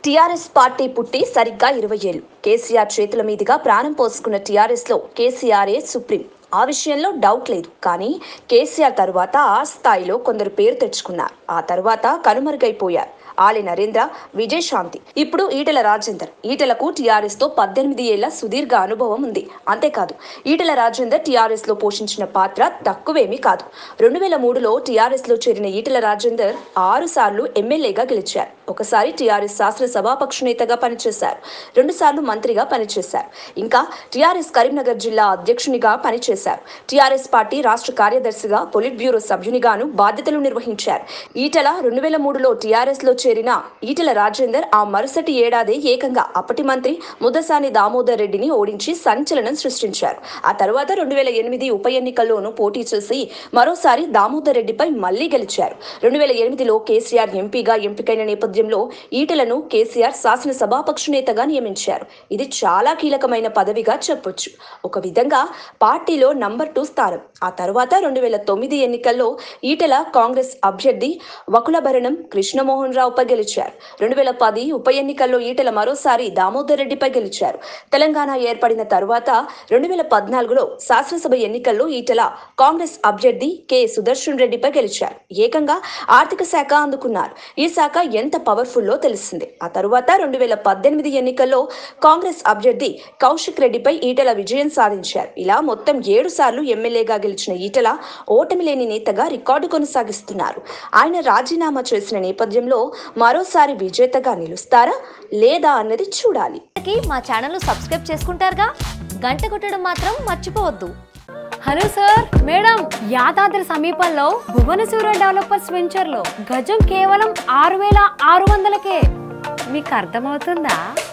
TRS party పుట్టి సరిగ్గా ఇరవై ఏళ్ళు కేసీఆర్ చేతుల మీదుగా ప్రాణం పోసుకున్న టీఆర్ఎస్ లో కేసీఆర్ఏ సుప్రీం ఆ విషయంలో డౌట్ లేదు కానీ కేసీఆర్ తరువాత ఆ స్థాయిలో కొందరు పేరు తెచ్చుకున్నారు ఆ తరువాత కనుమరుగైపోయారు ఆలి నరేంద్ర విజయశాంతి ఇప్పుడు ఈటెల రాజేందర్ ఈటెలకు టీఆర్ఎస్ తో పద్దెనిమిది ఏళ్ల సుదీర్ఘ అనుభవం ఉంది అంతేకాదు ఈటెల రాజేందర్ టీఆర్ఎస్ లో పోషించిన పాత్ర తక్కువేమీ కాదు రెండు వేల మూడులో టీఆర్ఎస్ లో చేరిన ఈటెల రాజేందర్ ఆరు సార్లు ఎమ్మెల్యేగా గెలిచారు ఒకసారి టీఆర్ఎస్ శాసనసభాపక్ష నేతగా పనిచేశారు రెండు సార్లు మంత్రిగా పనిచేశారు ఇంకా టీఆర్ఎస్ కరీంనగర్ జిల్లా అధ్యక్షునిగా పనిచేశారు టీఆర్ఎస్ పార్టీ రాష్ట్ర కార్యదర్శిగా పొలిట్ బ్యూరో సభ్యునిగాను బాధ్యతలు నిర్వహించారు ఈటెల రెండు వేల మూడులో టీఆర్ఎస్ లో చేరిన ఈటెల రాజేందర్ ఆ మరుసటి ఏడాది ఏకంగా అప్పటి మంత్రి ముద్దసాని దామోదర్ రెడ్డిని ఓడించి సంచలనం సృష్టించారు ఆ తర్వాత రెండు వేల ఎనిమిది ఉప ఎన్నికల్లోనూ పోటీ చేసి మరోసారి దామోదర్ రెడ్డిపై మళ్లీ గెలిచారు రెండు వేల ఎనిమిదిలో కేసీఆర్ ఎంపీగా ఎంపికైన నేపథ్యంలో ఈటెలను కేసీఆర్ శాసనసభాపక్ష నేతగా నియమించారు ఇది చాలా కీలకమైన పదవిగా చెప్పొచ్చు ఒక విధంగా పార్టీలో నంబర్ టూ స్థానం ఆ తర్వాత రెండు వేల తొమ్మిది ఎన్నికల్లో ఈటెల కాంగ్రెస్ అభ్యర్థి వకులభరణం కృష్ణమోహన్ రావుపై గెలిచారు రెండు వేల పది ఉప ఎన్నికల్లో ఈటెల మరోసారి దామోదర్ రెడ్డిపై గెలిచారు తెలంగాణ ఏర్పడిన తరువాత రెండు వేల పద్నాలుగులో శాసనసభ ఎన్నికల్లో ఈటెల కాంగ్రెస్ అభ్యర్థి కె సుదర్శన్ రెడ్డిపై గెలిచారు ఏకంగా ఆర్థిక శాఖ అందుకున్నారు ఈ శాఖ ఎంత పవర్ఫుల్లో తెలిసింది ఆ తరువాత రెండు వేల పద్దెనిమిది ఎన్నికల్లో కాంగ్రెస్ అభ్యర్థి కౌశిక్ రెడ్డిపై ఈటెల విజయం సాధించారు ఇలా మొత్తం ఏడు సార్లు ఎమ్మెల్యేగా గెలిచిన ఈటెల ఓటమి లేని నేతగా రికార్డు కొనసాగిస్తున్నారు ఆయన రాజీనామా చేసిన నేపథ్యంలో మరోసారి విజేతగా నిలుస్తారా లేదా అన్నది చూడాలి కి మా ఛానల్ సబ్స్క్రైబ్ చేసుకుంటారుగా గంట కొట్టడం మాత్రం మర్చిపోవద్దు హలో సార్ మేడం యాదాద్రి సమీపంలో భువనసూర డెవలపర్స్ వెంచర్ లో గజం కేవలం ఆరు వేల ఆరు వందలకే మీకు అర్థమవుతుందా